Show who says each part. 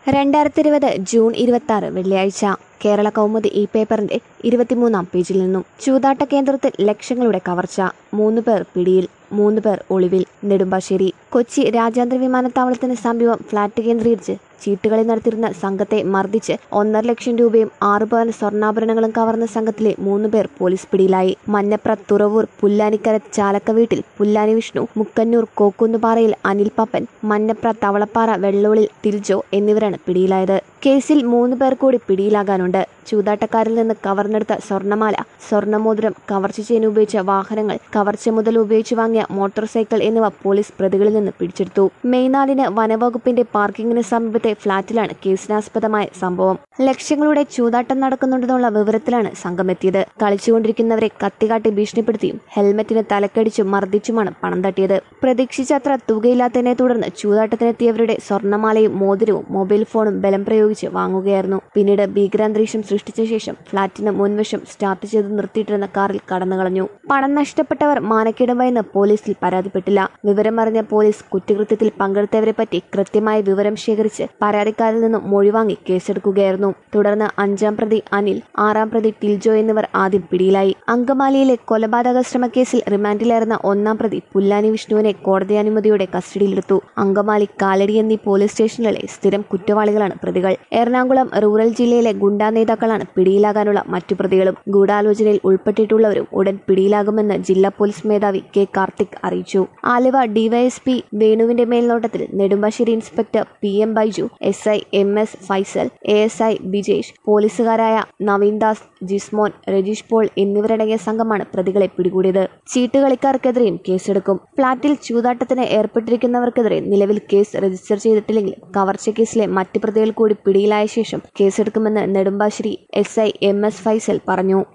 Speaker 1: രണ്ടായിരത്തി ഇരുപത് ജൂൺ ഇരുപത്തി ആറ് വെള്ളിയാഴ്ച കേരള കൗമുദി ഈ പേപ്പറിന്റെ ഇരുപത്തിമൂന്നാം പേജിൽ നിന്നും ചൂതാട്ട കേന്ദ്രത്തിൽ ലക്ഷങ്ങളുടെ കവർച്ച മൂന്ന് പേർ പിടിയിൽ മൂന്ന് പേർ ഒളിവിൽ നെടുമ്പാശ്ശേരി കൊച്ചി രാജ്യാന്തര വിമാനത്താവളത്തിന് സമീപം ഫ്ളാറ്റ് കേന്ദ്രീകരിച്ച് ചീട്ടുകളി നടത്തിയിരുന്ന സംഘത്തെ മർദ്ദിച്ച് ഒന്നര ലക്ഷം രൂപയും ആറു പവൻ സ്വർണ്ണാഭരണങ്ങളും കവർന്ന സംഘത്തിലെ മൂന്ന് പേർ പോലീസ് പിടിയിലായി മഞ്ഞപ്ര തുറവൂർ പുല്ലാനിക്കര ചാലക്ക വീട്ടിൽ പുല്ലാനി വിഷ്ണു മുക്കന്നൂർ കോക്കുന്നുപാറയിൽ അനിൽ പപ്പൻ മഞ്ഞപ്ര തവളപ്പാറ വെള്ളോളിൽ തിൽജോ എന്നിവരാണ് പിടിയിലായത് കേസിൽ മൂന്ന് പേർ കൂടി പിടിയിലാകാനുണ്ട് ചൂതാട്ടക്കാരിൽ നിന്ന് കവർന്നെടുത്ത സ്വർണ്ണമാല സ്വർണ്ണമോതിരം കവർച്ച ചെയ്യാൻ ഉപയോഗിച്ച വാഹനങ്ങൾ കവർച്ച മുതൽ ഉപയോഗിച്ച് വാങ്ങിയ മോട്ടോർ സൈക്കിൾ എന്നിവ പോലീസ് പ്രതികളിൽ നിന്ന് പിടിച്ചെടുത്തു മെയ് നാലിന് വനവകുപ്പിന്റെ പാർക്കിങ്ങിന് സമീപത്തെ ഫ്ളാറ്റിലാണ് കേസിനാസ്പദമായ സംഭവം ലക്ഷ്യങ്ങളുടെ ചൂതാട്ടം നടക്കുന്നുണ്ടെന്നുള്ള വിവരത്തിലാണ് സംഘമെത്തിയത് കളിച്ചുകൊണ്ടിരിക്കുന്നവരെ കത്തികാട്ടി ഭീഷണിപ്പെടുത്തിയും ഹെൽമറ്റിന് തലക്കടിച്ചും മർദ്ദിച്ചുമാണ് പണം തട്ടിയത് പ്രതീക്ഷിച്ചത്ര തുകയില്ലാത്തതിനെ തുടർന്ന് ചൂതാട്ടത്തിനെത്തിയവരുടെ സ്വർണ്ണമാലയും മോതിരവും മൊബൈൽ ഫോണും ബലം പ്രയോഗിച്ച് വാങ്ങുകയായിരുന്നു പിന്നീട് ഭീകരാന്തരീക്ഷം സൃഷ്ടിച്ച ശേഷം ഫ്ളാറ്റിന് മുൻവശം സ്റ്റാർട്ട് ചെയ്ത് നിർത്തിയിട്ടിരുന്ന കാറിൽ കടന്നുകളഞ്ഞു പണം നഷ്ടപ്പെട്ടവർ മാനക്കേടുമായെന്ന് പോലീസിൽ പരാതിപ്പെട്ടില്ല വിവരമറിഞ്ഞ പോലീസ് കുറ്റകൃത്യത്തിൽ പങ്കെടുത്തവരെ പറ്റി കൃത്യമായ വിവരം ശേഖരിച്ച് പരാതിക്കാരിൽ നിന്നും മൊഴിവാങ്ങി കേസെടുക്കുകയായിരുന്നു തുടർന്ന് അഞ്ചാം പ്രതി അനിൽ ആറാം പ്രതി ടിൽജോ എന്നിവർ ആദ്യം പിടിയിലായി അങ്കമാലിയിലെ കൊലപാതക ശ്രമക്കേസിൽ റിമാൻഡിലായിരുന്ന ഒന്നാം പ്രതി പുല്ലാനി വിഷ്ണുവിനെ കോടതിയാനുമതിയോടെ കസ്റ്റഡിയിലെടുത്തു അങ്കമാലി കാലടി എന്നീ പോലീസ് സ്റ്റേഷനുകളിലെ സ്ഥിരം കുറ്റവാളികളാണ് പ്രതികൾ എറണാകുളം റൂറൽ ജില്ലയിലെ ഗുണ്ടാ നേതാക്കളാണ് പിടിയിലാകാനുള്ള മറ്റു പ്രതികളും ഗൂഢാലോചനയിൽ ഉൾപ്പെട്ടിട്ടുള്ളവരും ഉടൻ പിടിയിലാകുമെന്ന് ജില്ലാ പോലീസ് മേധാവി കെ കാർത്തിക് അറിയിച്ചു ആലുവ ഡിവൈഎസ്പി വേണുവിന്റെ മേൽനോട്ടത്തിൽ Nedumbassery inspector P M Baiju S I M S Faisal A S I Bijesh പോലീസുകാരായ നവീൻ ദാസ് ജിസ്മോൻ രജീഷ് പോൾ എന്നിവരടങ്ങിയ സംഘമാണ് പ്രതികളെ പിടികൂടിയത് ചീട്ടുകളിക്കാർക്കെതിരെയും കേസെടുക്കും ഫ്ളാറ്റിൽ ചൂതാട്ടത്തിന് ഏർപ്പെട്ടിരിക്കുന്നവർക്കെതിരെ നിലവിൽ കേസ് രജിസ്റ്റർ ചെയ്തിട്ടില്ലെങ്കിലും കവർച്ച കേസിലെ മറ്റ് പ്രതികൾ കൂടി പിടിയിലായ ശേഷം കേസെടുക്കുമെന്ന് Nedumbassery S I M S Faisal പറഞ്ഞു